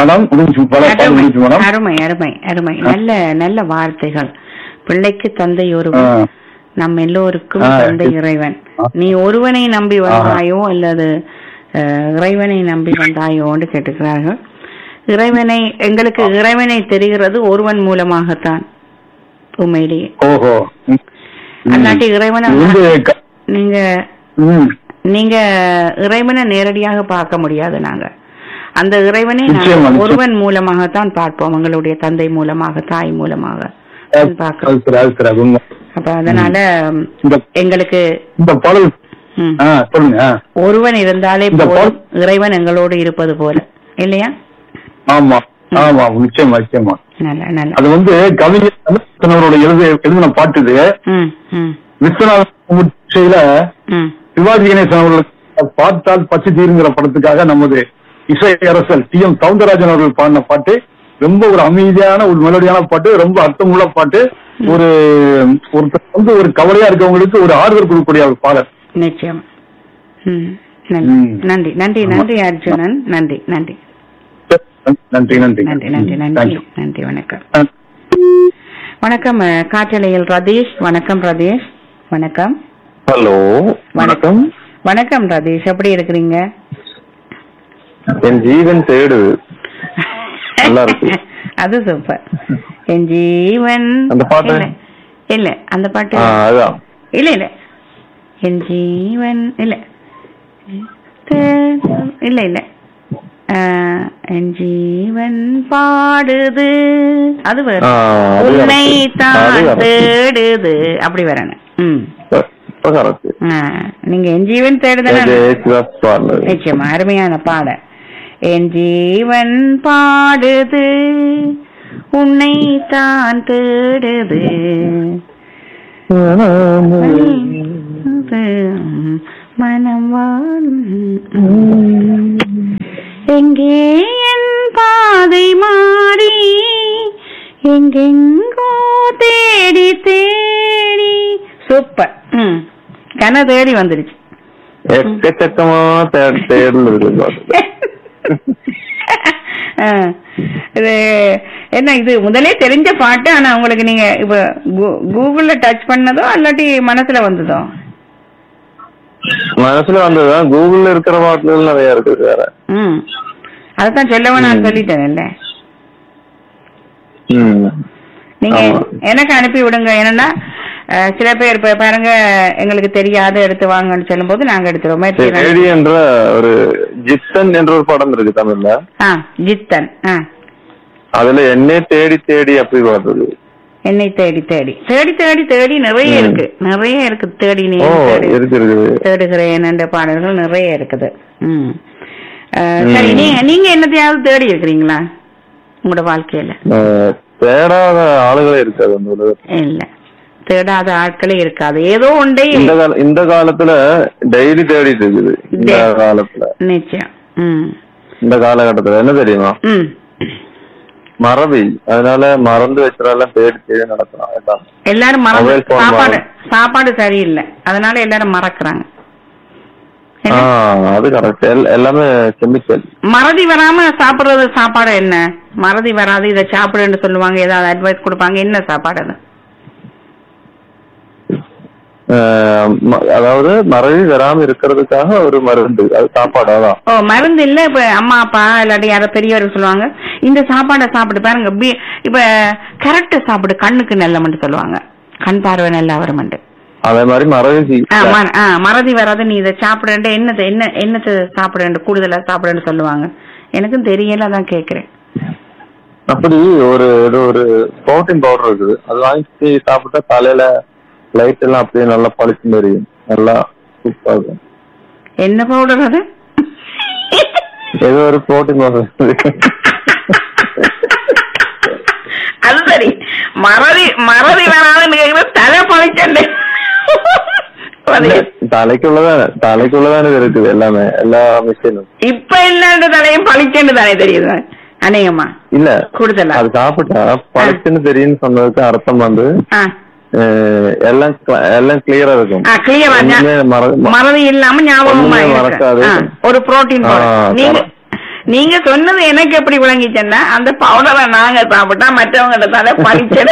Madam முடிஞ்சு பல பால் அருமை முடிஞ்சு மேடம் அருமை அருமை அருமை நல்ல நல்ல வார்த்தைகள் பிள்ளைக்கு தந்தை ஆ, ஒருவன் நம் எல்லோருக்கும் ஆ, தந்தை இது- இறைவன் ஆ. நீ ஒருவனை நம்பி வந்தாயோ அல்லது அஹ், இறைவனை நம்பி வந்தாயோன்னு கேட்டுக்கிறார்கள் இறைவனை எங்களுக்கு இறைவனை தெரிகிறது ஒருவன் மூலமாகத்தான் உண்மையிலேயே ஓஹோ ம். ம். அல்லாட்டி இறைவனை இது வந்து க- நீங்க ம். நீங்க இறைவனை நேரடியாக பார்க்க முடியாது நாங்க அந்த இறைவனை நிச்சயமா, நாங்கள் நிச்சயம். ஒருவன் மூலமாகத்தான் பார்ப்போம் எங்களுடைய தந்தை மூலமாக தாய் மூலமாக அது பார்க்கிறோம் அது சரி, அது சரி, அது உண்மை. அப்ப அதனால இந்த எங்களுக்கு இந்த பாடல் ம், ஆ, சொல்லுங்க ஆ. ஒருவன் இருந்தாலே இந்த போதும் இறைவன் எங்களோடு இருப்பது போல இல்லையா ஆமா ஆமா நிச்சயமா நிச்சயமா நல்ல நல்ல அது வந்து கவிஞர் அவரோட எழுத எழுதின பாட்டு இது ம் ம் விஸ்வநாத செய்யல ம் சிவாஜி கணேசன் அவர்களுக்கு பார்த்தால் பச்சை தீருங்கிற படத்துக்காக நமது இசை அரசல் டி எம் சவுந்தரராஜன் அவர்கள் பாடின பாட்டு ரொம்ப ஒரு அமைதியான ஒரு மெலடியான பாட்டு ரொம்ப அர்த்தமுள்ள பாட்டு ஒரு ஒருத்தர் வந்து ஒரு கவலையா இருக்கவங்களுக்கு ஒரு ஆறுதல் கொடுக்கக்கூடிய ஒரு பாடல் நிச்சயம் ம் நன்றி ம். நன்றி நன்றி நன்றி அர்ஜுனன் நன்றி நன்றி நன்றி நன்றி நன்றி நன்றி நன்றி தேங்க்யூ நன்றி வணக்கம் வணக்கம் அஹ், காற்றலையில் ரதீஷ் வணக்கம் ரதீஷ் வணக்கம் ஹலோ வணக்கம் வணக்கம் ரதீஷ் எப்படி இருக்கிறீங்க என் ஜீவன் தேடுது நல்லா இருக்கு. அது சூப்பர் என் ஜீவன் அந்த பாட்டு? இல்ல இல்ல அந்த பாட்டு ஆ, அதான் இல்ல இல்ல என் ஜீவன் இல்ல தே- இல்ல இல்ல ஆஹ், என் ஜீவன் பாடுது அது வேற ஆ, அது உன்னை correct. தான் அது correct. தேடுது அப்படி வரணும் ம் இப்ப correct. ஆ, நீங்க என் ஜீவன் தேடுதானே இது யேசுதாஸ் பாடினது. நிச்சயமா அருமையான பாட என் ஜீவன் பாடுது உன்னை தான் தேடுது மனம் வாழும் எங்கே என் பாதை மாறி எங்கெங்கோ தேடி தேடி சூப்பர் ம் கன தேடி வந்துருச்சு எக்கச்சக்கமா தே- தேடல் இருக்கு பாட்டு. ஆ, இது என்ன இது முதலே தெரிஞ்ச பாட்டு ஆனா உங்களுக்கு நீங்க இப்ப கூ- கூகுள்ல டச் பண்ணதோ அல்லாட்டி மனசுல வந்ததோ மனசுல வந்ததுதான் கூகுள்ல இருக்கிற பாட்டுகள் நிறைய இருக்கு வேற ம் அதத்தான் சொல்லவும் நான் ம். சொல்லிட்டேன்ல ம். நீங்க ஆமா. எனக்கு அனுப்பி விடுங்க என்னன்னா அஹ், சில பேர் இப்ப பாருங்க எங்களுக்கு தெரியாது எடுத்து வாங்கன்னு சொல்லும் போது நாங்க எடுத்துருவோம் முயற்சி தேடி பண்ணி- என்ற ஒரு ஜித்தன் என்ற ஒரு படம் இருக்கு தமிழ்ல ஆ ஜித்தன் ஆ அதுல என்னே தேடி தேடி அப்படி பாடுறது என்னை தேடி தேடி தேடி தேடி தேடி நிறைய ம். இருக்கு நிறைய இருக்கு தேடி நீ ஓ தேடி இருக்கு இருக்குது தேடுகிறேன் என்ற பாடல்கள் நிறைய இருக்குது ம் அஹ், ம். சரி நீங்க நீங்க என்னத்தையாவது தேடி இருக்கிறீங்களா உங்களோட வாழ்க்கையில அஹ், தேடாத ஆளுகளே இருக்காது அந்த உலகத்துல இல்ல தேடாத ஆட்களே இருக்காது ஏதோ ஒன்றே இந்த கால இந்த காலத்துல டெய்லி தேடிட்டு இருக்குது இந்த டே- காலத்துல நிச்சயம் ம் இந்த காலகட்டத்துல என்ன தெரியுமா ம் மறதி அதனால மறந்து வச்சிடலாம் தேடி தேடி நடக்கலாம் எல்லாம் எல்லாரும் மறந்து Mobile phone சாப்பாடு வாங்க. சாப்பாடு சரியில்லை அதனால எல்லாரும் மறக்கிறாங்க என்ன? ஆஹ் அது கரெக்ட் எல்லாமே கெமிக்கல் மறதி வராம சாப்பிடுறது சாப்பாடு என்ன மறதி வராது இதை சாப்பிடுன்னு சொல்லுவாங்க ஏதாவது அட்வைஸ் கொடுப்பாங்க என்ன சாப்பாடு அது அதாவது மறதி வராம இருக்கிறதுக்காக ஒரு மருந்து அது சாப்பாடு அதான் ஓ மருந்து இல்ல இப்ப அம்மா அப்பா இல்லாட்டி யாரோ பெரியவர்கள் சொல்லுவாங்க இந்த சாப்பாடை சாப்பிட்டு பாருங்க பி- இப்ப கரெக்ட் சாப்பிடு கண்ணுக்கு நல்லமண்டு சொல்லுவாங்க கண் பார்வை நல்லா வருமண்டு அதே மாதிரி மறதி ஆ, ம- ஆ, மறதி வராது நீ இதை சாப்பிடுன்ற என்னது என்ன என்னத்தை சாப்பிடுன்ற கூடுதலா சாப்பிடுன்னு சொல்லுவாங்க எனக்கும் தெரியல அதான் கேக்குறேன் அப்படி ஒரு ஏதோ ஒரு புரோட்டீன் பவுடர் இருக்குது அது வாங்கி சாப்பிட்டா தலையில லைட் எல்லாம் அப்படியே நல்லா பளிச்சு தெரியும் நல்லா சூப்பரா இருக்கும் என்ன பவுடர் அது ஏதோ ஒரு புரோட்டீன் பவுடர் அது சரி மறதி மறதி வராதுன்னு கேக்குறது தலை பழிச்சண்டே தலைக்குள்ளதானே தலைக்குள்ளதானே இது இருக்குது எல்லாமே எல்லா மிஷினும் இப்ப இல்லாத தலையும் பழிச்சண்டு தானே தெரியுது அநேகமா இல்ல கூடுதலா அது சாப்பிட்டா பளிச்சுன்னு தெரியும்னு சொன்னதுக்கு அர்த்தம் வந்து ஆ அஹ், எல்லாம் cl- எல்லாம் கிளியரா இருக்கும் ஆ கிளியரா ஒண்ணுமே மற- ம- மறதி இல்லாம ஞாபகமா ஒண்ணுமே இருக்கு மறக்காது. ஆ, ஒரு புரோட்டீன் ஆ, நீங்க correct. நீங்க சொன்னது எனக்கு எப்படி விளங்கிச்சேன்னா அந்த பவுடரை நாங்க சாப்பிட்டா மற்றவங்க தானே பழிச்சது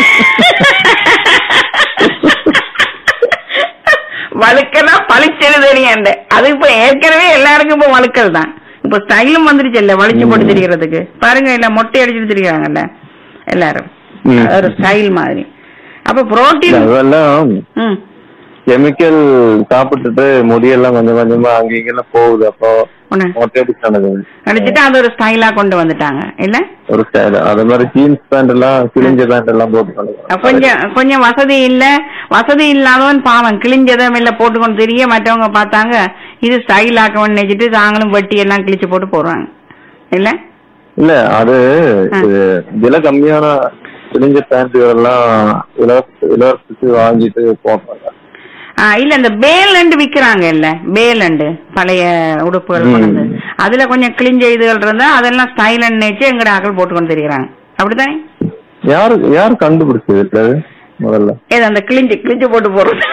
வழுக்கனா பழிச்சது தெரியும் அது இப்ப ஏற்கனவே எல்லாருக்கும் இப்ப வழுக்கல் தான் இப்ப ஸ்டைலும் வந்துருச்சு இல்ல வலிச்சு போட்டு திரியறதுக்கு பாருங்க இல்ல மொட்டை அடிச்சுட்டு திரியாங்கல்ல எல்லாரும் ம். ஒரு ஸ்டைல் மாதிரி அப்ப புரோட்டீன் அதெல்லாம் ம் கெமிக்கல் சாப்பிட்டுட்டு முடியெல்லாம் கொஞ்சம் கொஞ்சமா அங்க இங்கெல்லாம் போகுது அப்போ ஒண்ணு மொட்டையடிச்சானது அடிச்சுட்டு அது ஒரு ஸ்டைலா கொண்டு வந்துட்டாங்க இல்ல ஒரு ஸ்டைல் அதே மாதிரி ஜீன்ஸ் பேண்ட் எல்லாம் கிழிஞ்ச பேண்ட் எல்லாம் போட்டு அஹ் பழகுறாங்க. கொஞ்சம் கொஞ்சம் வசதி இல்ல வசதி இல்லாதவன் பாவம் கிழிஞ்சதும் இல்ல போட்டுக்கொண்டு தெரிய மற்றவங்க பார்த்தாங்க இது ஸ்டைல் ஆக்கணும்னு நினைச்சிட்டு தாங்களும் வெட்டி எல்லாம் கிழிச்சு போட்டு போடுறாங்க இல்ல இல்ல அது ஆ. இது விலை கம்மியான கிழிஞ்ச பேண்ட்டுகள் எல்லாம் இலவச இலவசத்துக்கு வாங்கிட்டு போடுறாங்க ஆ, இல்ல இந்த பேலண்டு விக்கிறாங்க இல்ல பேலண்டு பழைய உடுப்புகள் ம். கொண்டு வந்து. அதுல கொஞ்சம் கிழிஞ்ச இதுகள் இருந்தா அதெல்லாம் ஸ்டைல் நினைச்சு எங்கட ஆக்கள் போட்டுக்கொண்டு தெரியுறாங்க அப்படித்தானே யாரு யாரு கண்டுபிடிச்சது இல்ல அது முதல்ல ஏது அந்த கிழிஞ்சு கிழிஞ்சு போட்டு போடுறது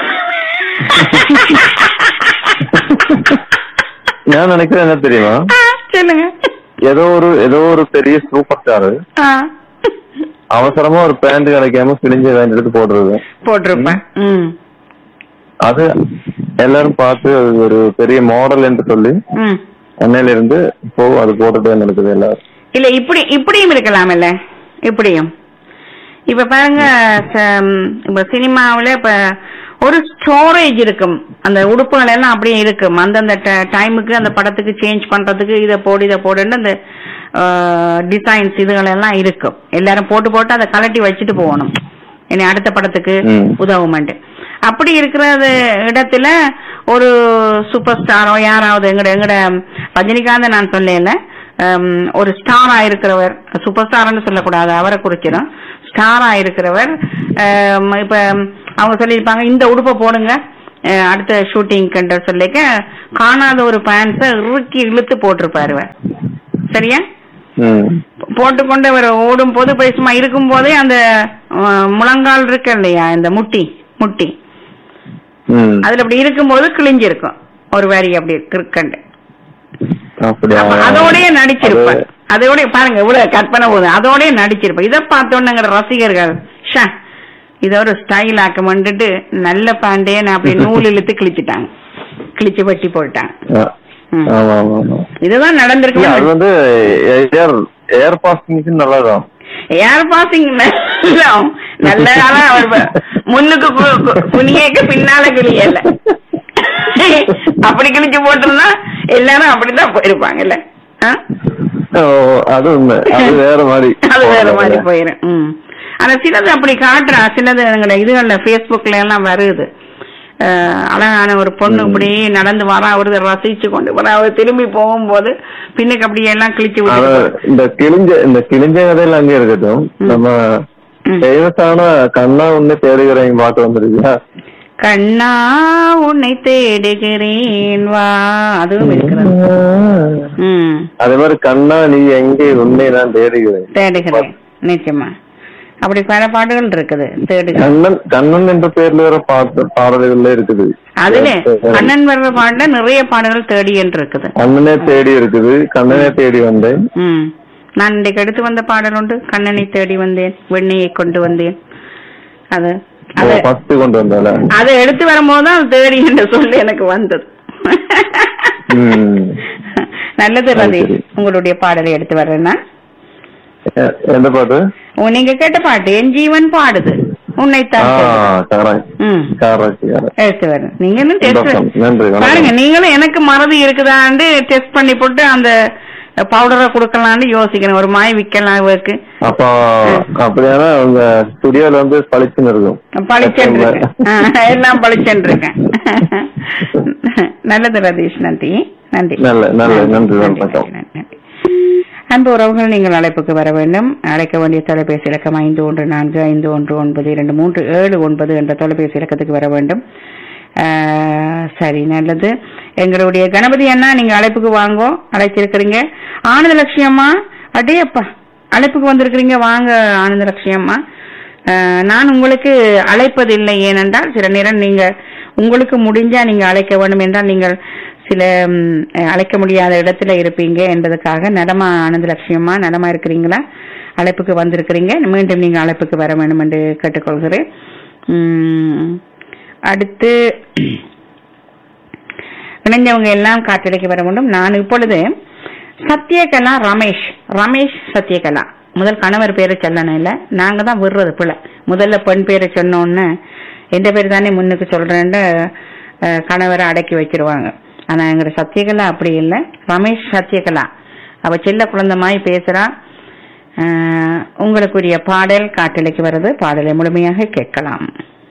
நான் நினைக்கிறேன் என்ன தெரியுமா ஆ, சொல்லுங்க ஏதோ ஒரு ஏதோ ஒரு பெரிய சூப்பர் ஸ்டார் ஆ. அவசரமா ஒரு பேண்ட் கிடைக்காம கிழிஞ்ச பேண்ட் எடுத்து போடுறது போட்டிருப்பேன் ம் அது எல்லாரும் பார்த்து அது ஒரு பெரிய மாடல் என்று சொல்லி ம் அன்னையில இருந்து இப்போ அது போட்டுட்டு நடக்குது எல்லாரும் இல்ல இப்படி இப்படியும் இருக்கலாம்ல இப்படியும் இப்ப பாருங்க ச- இப்ப சினிமாவுல இப்ப ஒரு ஸ்டோரேஜ் இருக்கும் அந்த உடுப்புகள் எல்லாம் அப்படியே இருக்கும் அந்தந்த டைமுக்கு அந்த படத்துக்கு சேஞ்ச் பண்றதுக்கு இதை போடு இதை போடுன்னு அந்த டிசைன்ஸ் இதுகள் எல்லாம் இருக்கும் எல்லாரும் போட்டு போட்டு அதை கலட்டி வச்சுட்டு போகணும் இனி அடுத்த படத்துக்கு ம். உதவுமெண்டு அப்படி இருக்கிற இடத்துல ஒரு சூப்பர் ஸ்டாரோ யாராவது எங்கட எங்கட ரஜினிகாந்த் நான் சொல்லல ஒரு ஸ்டாரா இருக்கிறவர் சூப்பர் ஸ்டார்னு சொல்லக்கூடாது அவரை குறிச்சிடும் ஸ்டாரா இருக்கிறவர் ஆம், இப்ப அவங்க சொல்லியிருப்பாங்க இந்த உடுப்பை போடுங்க அஹ், அடுத்த ஷூட்டிங்ன்ற சொல்லிக்க காணாத ஒரு பேண்ட்ஸை இறுக்கி இழுத்து போட்டிருப்பாரு இவர். சரியா ம் போட்டுக்கொண்டு அவர் ஓடும் போது போய் சும்மா இருக்கும் போதே அந்த அஹ், முழங்கால் இருக்கு இல்லையா இந்த முட்டி முட்டி ம் அதுல அப்படி இருக்கும்போது கிழிஞ்சிருக்கும் ஒரு வரி அப்படி கிறுக்கண்டு அப்படியா அப்ப அதோடய நடிச்சிருப்பேன் அது- அதோட பாருங்க இவ்வளவு கற்பனை போகுது அதோடய நடிச்சிருப்பேன் இதை பார்த்தோன்னுங்கிற ரசிகர்கள் ஷா இத ஒரு ஸ்டைல் ஆக்கமன்ட்டு நல்ல பாண்டே நான் அப்படி நூல் இழுத்து கிழிச்சிட்டாங்க கிழிச்சு வெட்டி போட்டாங்க ஆ. ம். ஆமா ஆமா ஆமா இதுதான் இல்ல, அது நடந்திருக்கு வந்து ஏர் ஏர் பாசிங்க்கு நல்லதான் ஏர் பாசிங் நல்ல ஆளா அவர் ப- முன்னுக்கு கு- கு- குனியேக்க பின்னால குனியல அப்படி கிழிச்சு போட்டிருந்தா எல்லாரும் அப்படித்தான் போயிருப்பாங்கல்ல ஆ? ஓ, அது உண்மை அது வேற மாதிரி அது வேற மாதிரி போயிரும் ம். ஆனா சிலது அப்படி காட்டுறா சிலது எங்கட இதுகள்ல Facebookல எல்லாம் வருது அஹ், அழகான ஒரு பொண்ணு ம். இப்படி நடந்து வரா ஒரு ரசிச்சு கொண்டு வரா அவ திரும்பி போகும்போது பின்னுக்கு அப்படியே எல்லாம் கிழிச்சு ஆனா, விட்டு இந்த கிழிஞ்ச இந்த கிழிஞ்ச கதையில அங்கே இருக்கட்டும் ம். நம்ம ம். ஃபேமஸான கண்ணா உன்னை தேடுகிறேன் பாட்டு வந்துருக்கியா கண்ணா உன்னை தேடுகிறேன் வா அதுவும் இருக்கிறது ம் அதே மாதிரி கண்ணா நீ எங்கே உன்னை நான் தேடுகிறேன் தேடுகிறேன் நிச்சயமா அப்படி பல பாட்டுகள் இருக்குது தேடுகிறேன் கண்ணன் கண்ணன் என்ற பேர்ல வேற பாட்டு பாடல்கள்ல இருக்குது அதுல அண்ணன் வர்ற பாட்டுல நிறைய பாடல்கள் தேடி என்று இருக்குது அண்ணனே தேடி இருக்குது கண்ணனே தேடி வந்தேன் ம் நான் இன்றைக்கு எடுத்து வந்த பாடல் உண்டு கண்ணனை தேடி வந்தேன் வெண்ணையை கொண்டு வந்தேன் அது அது ஃபர்ஸ்ட் கொண்டு வந்தால அதை எடுத்து வரும்போது தான் அது தேடி என்று சொல்லி எனக்கு வந்தது ம். நல்லது ரவி சரி. உங்களுடைய பாடலை எடுத்து வர்றேன்னா எ- எந்த பாட்டு உ- நீங்க கேட்ட பாட்டு என் ஜீவன் பாடுது உன்னைத்தான் ஆ தேடுது. கரெக்ட் ம் கரெக்ட் கரெக்ட் எடுத்து வரேன் நீங்களும் டெஸ்ட் வணக்கம். நன்றி, வணக்கம். பாருங்க நீங்களும் எனக்கு மறதி இருக்குதான்னு டெஸ்ட் பண்ணி போட்டு அந்த பவுடரை கொடுக்கலாம்னு யோசிக்கணும் ஒரு மாய் விக்கலாம் இவருக்கு அப்போ அப்படியானா உங்க ஸ்டுடியோல வந்து பளிச்சுன்னு இருக்கும் பளிச்சென்று இருக்கேன். ஆ, எல்லாம் பளிச்சென்று இருக்கேன் நல்லது ரதீஷ் நன்றி நன்றி நல்ல நல்ல நன்றி நன்றி, வணக்கம் நன்றி, நன்றி. அன்பு உறவுகள் நீங்கள் அழைப்புக்கு வர வேண்டும் அழைக்க வேண்டிய தொலைபேசி இலக்கம் ஐந்து ஒன்று நான்கு ஐந்து ஒன்று ஒன்பது இரண்டு மூன்று ஏழு ஒன்பது என்ற தொலைபேசி இலக்கத்துக்கு வர வேண்டும் ஆஹ், சரி நல்லது எங்களுடைய கணபதி அண்ணா நீங்க அழைப்புக்கு வாங்கோ அழைச்சிருக்கிறீங்க ஆனந்த லட்சியம்மா அடேப்பா அழைப்புக்கு வந்திருக்கிறீங்க வாங்க ஆனந்த லட்சியம்மா ஆஹ், நான் உங்களுக்கு அழைப்பதில்லை ஏனென்றால் சில நேரம் நீங்க உங்களுக்கு முடிஞ்சா நீங்க அழைக்க வேண்டும் என்றால் நீங்கள் சில ம், அழைக்க முடியாத இடத்துல இருப்பீங்க என்பதற்காக நலமா ஆனந்த லட்சியமா நலமா இருக்கிறீங்களா அழைப்புக்கு வந்திருக்கிறீங்க மீண்டும் நீங்க அழைப்புக்கு வர வேண்டும் என்று கேட்டுக்கொள்கிறேன் ம், அடுத்து இணைஞ்சவங்க எல்லாம் காற்றலைக்கு வர வேண்டும் நான் இப்பொழுது சத்யகலா ரமேஷ் ரமேஷ் சத்யகலா முதல் கணவர் பேரை சொல்லணும் இல்ல நாங்க தான் விடுறது பிள்ளை முதல்ல பெண் பேரை சொன்னோன்னு எந்த பேர் தானே முன்னுக்கு சொல்றேன்னு அஹ், கணவரை அடக்கி வச்சிருவாங்க ஆனா எங்க சத்யகலா அப்படி இல்லை ரமேஷ் சத்யகலா அவ செல்ல குழந்தை மாதிரி பேசுறா அஹ், உங்களுக்குரிய பாடல் காட்டலைக்கு வருது பாடலை முழுமையாக கேட்கலாம்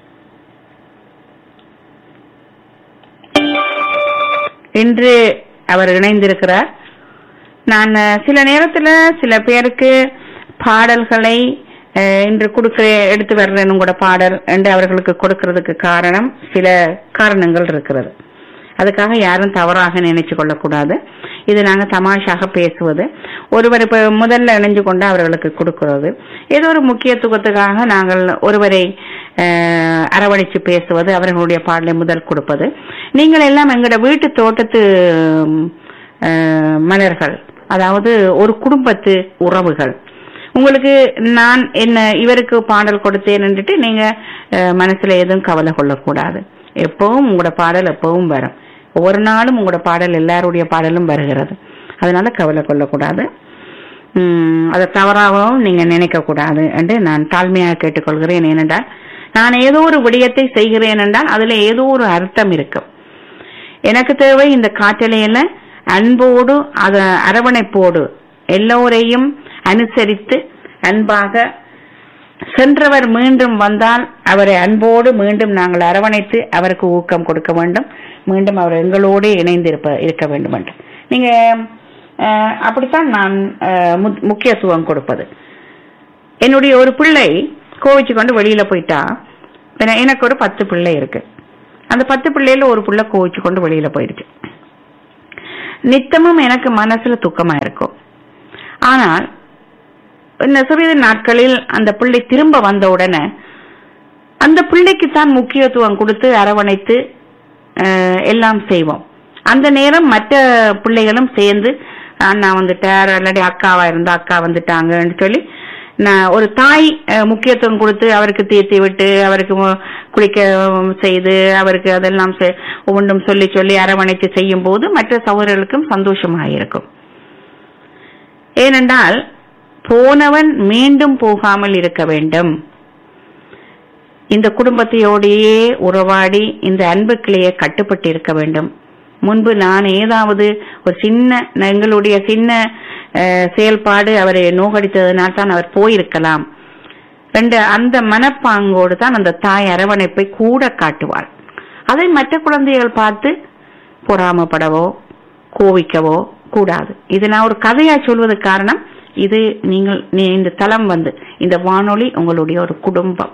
இன்று அவர் இணைந்திருக்கிறார் நான் அஹ், சில நேரத்துல சில பேருக்கு பாடல்களை அஹ், இன்று கொடுக்க எடுத்து வர்றேன் உங்களோட பாடல் என்று அவர்களுக்கு கொடுக்கிறதுக்கு காரணம் சில காரணங்கள் இருக்கிறது அதுக்காக யாரும் தவறாக நினைச்சு கொள்ளக்கூடாது இது நாங்க தமாஷாக பேசுவது ஒருவர் இப்ப முதல்ல இணைஞ்சு கொண்டு அவர்களுக்கு கொடுக்கிறது ஏதோ ஒரு முக்கியத்துவத்துக்காக நாங்கள் ஒருவரை அஹ், அரவணைச்சு பேசுவது அவர்களுடைய பாடலை முதல் கொடுப்பது நீங்கள் எல்லாம் எங்களோட வீட்டு தோட்டத்து அஹ், மலர்கள் அதாவது ஒரு குடும்பத்து உறவுகள் உங்களுக்கு நான் என்ன இவருக்கு பாடல் கொடுத்தேன் என்றுட்டு நீங்க அஹ், மனசுல எதுவும் கவலை கொள்ளக்கூடாது எப்பவும் உங்களோட பாடல் எப்பவும் வரும் ஒவ்வொரு நாளும் உங்களோட பாடல் எல்லாருடைய பாடலும் வருகிறது அதனால கவலை கொள்ளக்கூடாது உம் அதை தவறாகவும் நீங்க நினைக்க கூடாது என்று நான் தாழ்மையாக கேட்டுக்கொள்கிறேன் ஏனென்றால் நான் ஏதோ ஒரு விடயத்தை செய்கிறேன் என்றால் அதுல ஏதோ ஒரு அர்த்தம் இருக்கும் எனக்கு தேவை இந்த காற்றலையில அன்போடு அத அரவணைப்போடு எல்லோரையும் அனுசரித்து அன்பாக சென்றவர் மீண்டும் வந்தால் அவரை அன்போடு மீண்டும் நாங்கள் அரவணைத்து அவருக்கு ஊக்கம் கொடுக்க வேண்டும் மீண்டும் அவர் எங்களோடு இணைந்து இருப்ப இருக்க வேண்டும் என்று நீங்க அஹ், அப்படித்தான் நான் அஹ், மு- முக்கியத்துவம் கொடுப்பது என்னுடைய ஒரு பிள்ளை கோவிச்சு கொண்டு வெளியில போயிட்டா பின்ன எனக்கு ஒரு பத்து பிள்ளை இருக்கு அந்த பத்து பிள்ளையில ஒரு பிள்ளை கோவிச்சு கொண்டு வெளியில போயிடுச்சு நித்தமும் எனக்கு மனசுல துக்கமா இருக்கும் ஆனால் இந்த சிறிது நாட்களில் அந்த பிள்ளை திரும்ப வந்த உடனே அந்த பிள்ளைக்கு தான் முக்கியத்துவம் கொடுத்து அரவணைத்து அஹ், எல்லாம் செய்வோம் அந்த நேரம் மற்ற பிள்ளைகளும் சேர்ந்து அண்ணா வந்துட்டார் இல்லாட்டி அக்காவா இருந்தா அக்கா வந்துட்டாங்கன்னு சொல்லி நான் ஒரு தாய் அஹ், முக்கியத்துவம் கொடுத்து அவருக்கு தீர்த்தி விட்டு அவருக்கு மு- குளிக்க செய்து அவருக்கு அதெல்லாம் செ- ஒவ்வொன்றும் சொல்லி சொல்லி அரவணைத்து செய்யும் போது மற்ற சகோதரர்களுக்கும் சந்தோஷமாக இருக்கும் ஏனென்றால் போனவன் மீண்டும் போகாமல் இருக்க வேண்டும் இந்த குடும்பத்தையோடையே உறவாடி இந்த அன்பு கிளையை கட்டுப்பட்டு இருக்க வேண்டும் முன்பு நான் ஏதாவது ஒரு சின்ன எங்களுடைய சின்ன அஹ், செயல்பாடு அவரை நோகடித்ததனால் தான் அவர் போயிருக்கலாம் ரெண்டு அந்த மனப்பாங்கோடு தான் அந்த தாய் அரவணைப்பை கூட காட்டுவாள் அதை மற்ற குழந்தைகள் பார்த்து பொறாமப்படவோ கோவிக்கவோ கூடாது இது நான் ஒரு கதையா சொல்வதற்கு காரணம் இது நீங்கள் நீ- இந்த தளம் வந்து இந்த வானொலி உங்களுடைய ஒரு குடும்பம்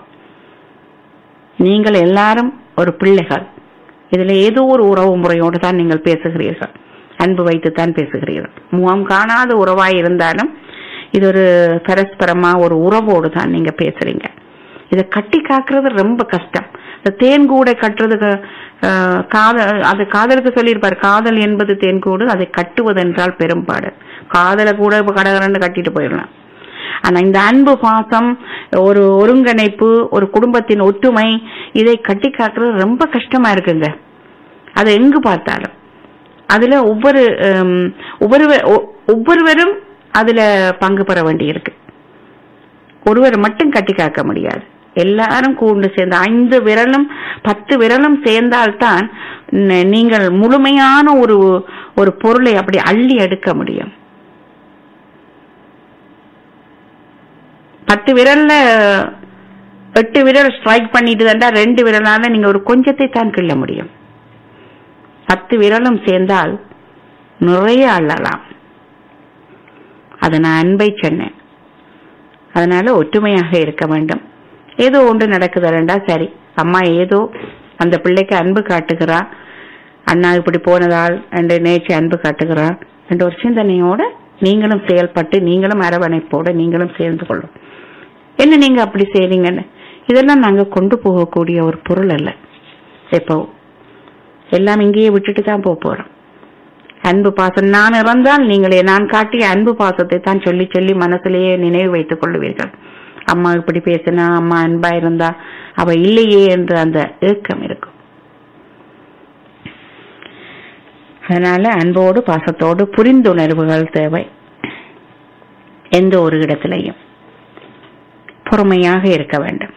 நீங்கள் எல்லாரும் ஒரு பிள்ளைகள் இதுல ஏதோ ஒரு உறவு முறையோடு தான் நீங்கள் பேசுகிறீர்கள் அன்பு வைத்துத்தான் பேசுகிறீர்கள் முகம் காணாத உறவாய் இருந்தாலும் இது ஒரு பரஸ்பரமா ஒரு உறவோடு தான் நீங்க பேசுறீங்க இதை கட்டி காக்குறது ரொம்ப கஷ்டம் இந்த தேன் கூடை கட்டுறதுக்கு அஹ், காதல் அது காதலுக்கு சொல்லியிருப்பார் காதல் என்பது தேன்கூடு அதை கட்டுவதென்றால் பெரும்பாடு காதலை கூட இப்ப கடகரன்னு கட்டிட்டு போயிடலாம் ஆனா இந்த அன்பு பாசம் ஒரு ஒருங்கிணைப்பு ஒரு குடும்பத்தின் ஒற்றுமை இதை கட்டி காக்குறது ரொம்ப கஷ்டமா இருக்குங்க அதை எங்கு பார்த்தாலும் அதுல ஒவ்வொரு ஹம், ஒவ்வொரு ஒ- ஒவ்வொருவரும் அதுல பங்கு பெற வேண்டியிருக்கு ஒருவர் மட்டும் கட்டி காக்க முடியாது எல்லாரும் கூண்டு சேர்ந்து ஐந்து விரலும் பத்து விரலும் சேர்ந்தால்தான் ந- நீங்கள் முழுமையான ஒரு ஒரு பொருளை அப்படி அள்ளி எடுக்க முடியும் பத்து விரல்ல எட்டு விரல் ஸ்ட்ரைக் பண்ணிட்டு தண்டா ரெண்டு விரலால நீங்க ஒரு கொஞ்சத்தை தான் கிள்ள முடியும் பத்து விரலும் சேர்ந்தால் நிறைய அள்ளலாம் அது நான் அன்பை சொன்னேன் அதனால ஒற்றுமையாக இருக்க வேண்டும் ஏதோ ஒன்று நடக்குதுடா சரி அம்மா ஏதோ அந்த பிள்ளைக்கு அன்பு காட்டுகிறா அண்ணா இப்படி போனதால் என்று நேற்று அன்பு காட்டுகிறா என்ற ஒரு சிந்தனையோட நீங்களும் செயல்பட்டு நீங்களும் அரவணைப்போட நீங்களும் சேர்ந்து கொள்ளும் என்ன நீங்க அப்படி செய்றீங்கன்னு இதெல்லாம் நாங்க கொண்டு போகக்கூடிய ஒரு பொருள் அல்ல எப்போ எல்லாம் இங்கேயே விட்டுட்டு தான் போக போறோம் அன்பு பாசம் நான் இறந்தால் நீங்களே நான் காட்டிய அன்பு பாசத்தை தான் சொல்லி சொல்லி மனசுலயே நினைவு வைத்துக் கொள்ளுவீர்கள் அம்மா இப்படி பேசினா அம்மா அன்பா இருந்தா அவ இல்லையே என்று அந்த ஏக்கம் இருக்கும் அதனால அன்போடு பாசத்தோடு புரிந்துணர்வுகள் தேவை எந்த ஒரு இடத்திலையும் பொறுமையாக இருக்க வேண்டும்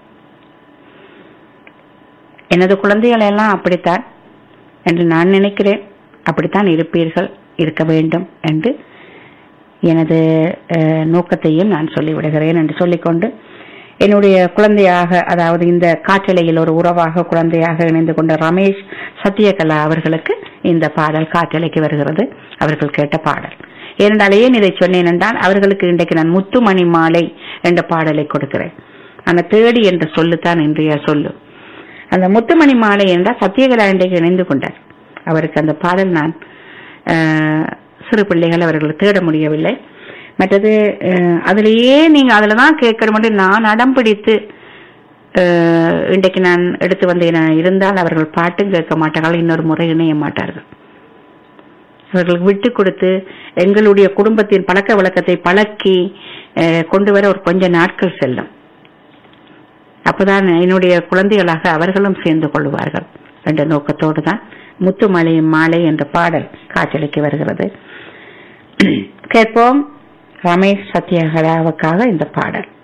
எனது குழந்தைகள் எல்லாம் அப்படித்தான் என்று நான் நினைக்கிறேன் அப்படித்தான் இருப்பீர்கள் இருக்க வேண்டும் என்று எனது அஹ், நோக்கத்தையும் நான் சொல்லிவிடுகிறேன் என்று சொல்லிக்கொண்டு என்னுடைய குழந்தையாக அதாவது இந்த காற்றலையில் ஒரு உறவாக குழந்தையாக இணைந்து கொண்ட ரமேஷ் சத்யகலா அவர்களுக்கு இந்த பாடல் காற்றலைக்கு வருகிறது அவர்கள் கேட்ட பாடல் ஏனென்றால் ஏன் இதை சொன்னேன் என்றால் அவர்களுக்கு இன்றைக்கு நான் முத்துமணி மாலை என்ற பாடலை கொடுக்கிறேன் அந்த தேடி என்ற சொல்லுத்தான் இன்றைய சொல்லு அந்த முத்துமணி மாலை என்றால் சத்யகலா இன்றைக்கு இணைந்து கொண்டார் அவருக்கு அந்த பாடல் நான் அஹ், சிறு பிள்ளைகள் அவர்கள் தேட முடியவில்லை மற்றது அஹ், அதிலேயே நீங்க அதுல தான் கேட்கணும் நான் அடம் பிடித்து அஹ், இன்றைக்கு நான் எடுத்து வந்தேன் இருந்தால் அவர்கள் பாட்டும் கேட்க மாட்டார்கள் இன்னொரு முறை இணைய மாட்டார்கள் அவர்களுக்கு விட்டு கொடுத்து எங்களுடைய குடும்பத்தின் பழக்க வழக்கத்தை பழக்கி அஹ், கொண்டு வர ஒரு கொஞ்ச நாட்கள் செல்லும் அப்பதான் என்னுடைய குழந்தைகளாக அவர்களும் சேர்ந்து கொள்வார்கள் என்ற நோக்கத்தோடு தான் முத்துமலை மாலை என்ற பாடல் காற்றலைக்கு வருகிறது கேட்போம் ரமேஷ் சத்யகலாவுக்காக இந்த பாடல்